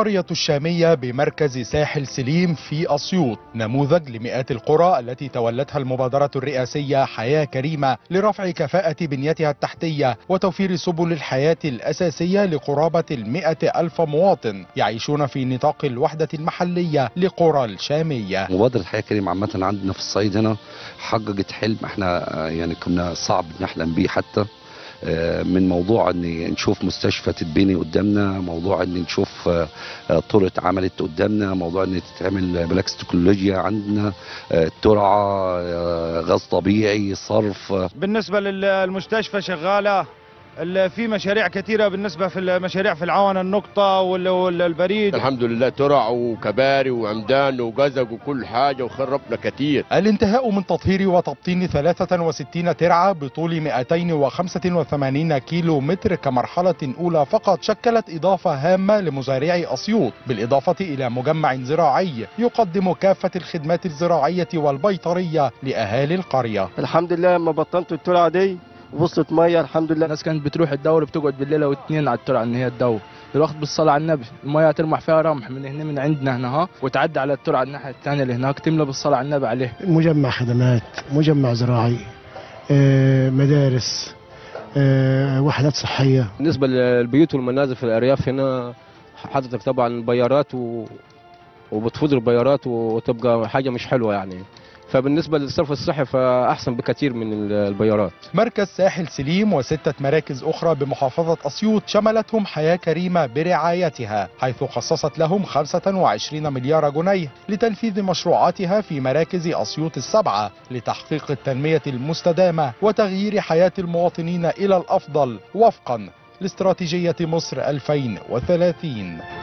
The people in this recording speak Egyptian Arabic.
قرية الشامية بمركز ساحل سليم في أسيوط نموذج لمئات القرى التي تولتها المبادرة الرئاسية حياة كريمة لرفع كفاءة بنيتها التحتية وتوفير سبل الحياة الأساسية لقرابة المئة ألف مواطن يعيشون في نطاق الوحدة المحلية لقرى الشامية مبادرة حياة كريمة عامة عندنا في الصعيد هنا حققت حلم احنا آه، يعني كنا صعب نحلم بيه حتى آه، من موضوع ان نشوف مستشفى تتبني قدامنا موضوع ان نشوف آه، آه، طرق اتعملت قدامنا موضوع ان تتعمل بلاكس تكنولوجيا عندنا آه، ترعه آه، غاز طبيعي صرف آه، بالنسبة للمستشفى شغالة ال- في مشاريع كثيرة بالنسبة في المشاريع في العون النقطة وال- والبريد الحمد لله ترع وكباري وعمدان وجزق وكل حاجه وخربنا كتير الانتهاء من تطهير وتبطين 63 ترعة بطول 285 كيلو متر كمرحلة أولى فقط شكلت إضافة هامة لمزارعي أسيوط بالإضافة إلى مجمع زراعي يقدم كافة الخدمات الزراعية والبيطرية لأهالي القرية الحمد لله لما بطلت الترعه دي وصلت ميه الحمد لله الناس كانت بتروح الدور بتقعد بالليله واتنين على الترعه ان هي تدور دلوقتي بالصلاه على النبي الميه ترمح فيها رمح من هنا من عندنا هنا ها وتعدي على الترعه الناحيه الثانيه اللي هناك تملى بالصلاه على النبي عليه مجمع خدمات مجمع زراعي آه، مدارس آه، وحدات صحية بالنسبة للبيوت والمنازل في الأرياف هنا حضرتك طبعا بيارات و... وبتفضل البيارات وتبقى حاجة مش حلوة يعني فبالنسبة للصرف الصحي فأحسن بكثير من ال- البيارات مركز ساحل سليم وستة مراكز أخرى بمحافظة أسيوط شملتهم حياة كريمة برعايتها حيث خصصت لهم 25 مليار جنيه لتنفيذ مشروعاتها في مراكز أسيوط السبعة لتحقيق التنمية المستدامة وتغيير حياة المواطنين إلى الأفضل وفقا لاستراتيجية مصر 2030